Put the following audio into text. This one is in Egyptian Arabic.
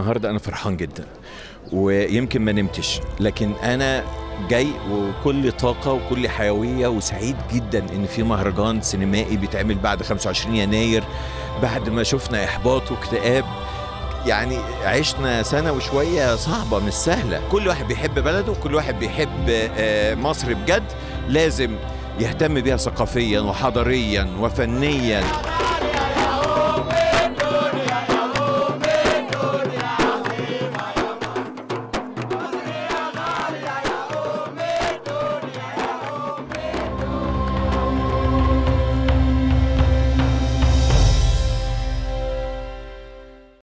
النهارده انا فرحان جدا ويمكن ما نمتش لكن انا جاي وكل طاقه وكل حيويه وسعيد جدا ان في مهرجان سينمائي بيتعمل بعد 25 يناير بعد ما شفنا احباط واكتئاب يعني عشنا سنه وشويه صعبه مش سهله كل واحد بيحب بلده وكل واحد بيحب آه، مصر بجد لازم يهتم بيها ثقافيا وحضاريا وفنيا